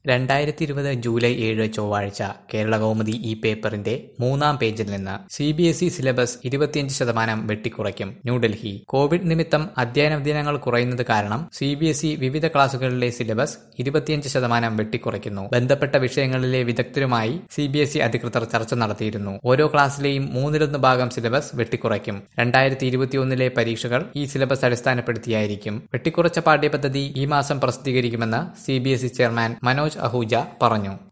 രണ്ടായിരത്തി ഇരുപത് ജൂലൈ ഏഴ് ചൊവ്വാഴ്ച കേരളകൗമുദി ഈ പേപ്പറിന്റെ മൂന്നാം പേജിൽ നിന്ന് C B S E syllabus ഇരുപത്തിയഞ്ച് ശതമാനം വെട്ടിക്കുറയ്ക്കും ന്യൂഡൽഹി കോവിഡ് നിമിത്തം അധ്യയന ദിനങ്ങൾ കുറയുന്നത് കാരണം സി ബി എസ് ഇ വിവിധ ക്ലാസുകളിലെ സിലബസ് ഇരുപത്തിയഞ്ച് ശതമാനം വെട്ടിക്കുറയ്ക്കുന്നു ബന്ധപ്പെട്ട വിഷയങ്ങളിലെ വിദഗ്ധരുമായി സി ബി എസ് ഇ അധികൃതർ ചർച്ച നടത്തിയിരുന്നു ഓരോ ക്ലാസ്സിലെയും മൂന്നിലൊന്ന് ഭാഗം സിലബസ് വെട്ടിക്കുറയ്ക്കും രണ്ടായിരത്തി ഇരുപത്തിയൊന്നിലെ പരീക്ഷകൾ ഈ സിലബസ് അടിസ്ഥാനപ്പെടുത്തിയായിരിക്കും വെട്ടിക്കുറച്ച പാഠ്യപദ്ധതി ഈ മാസം പ്രസിദ്ധീകരിക്കുമെന്ന് C B S E chairman Manoj Ahuja പറഞ്ഞു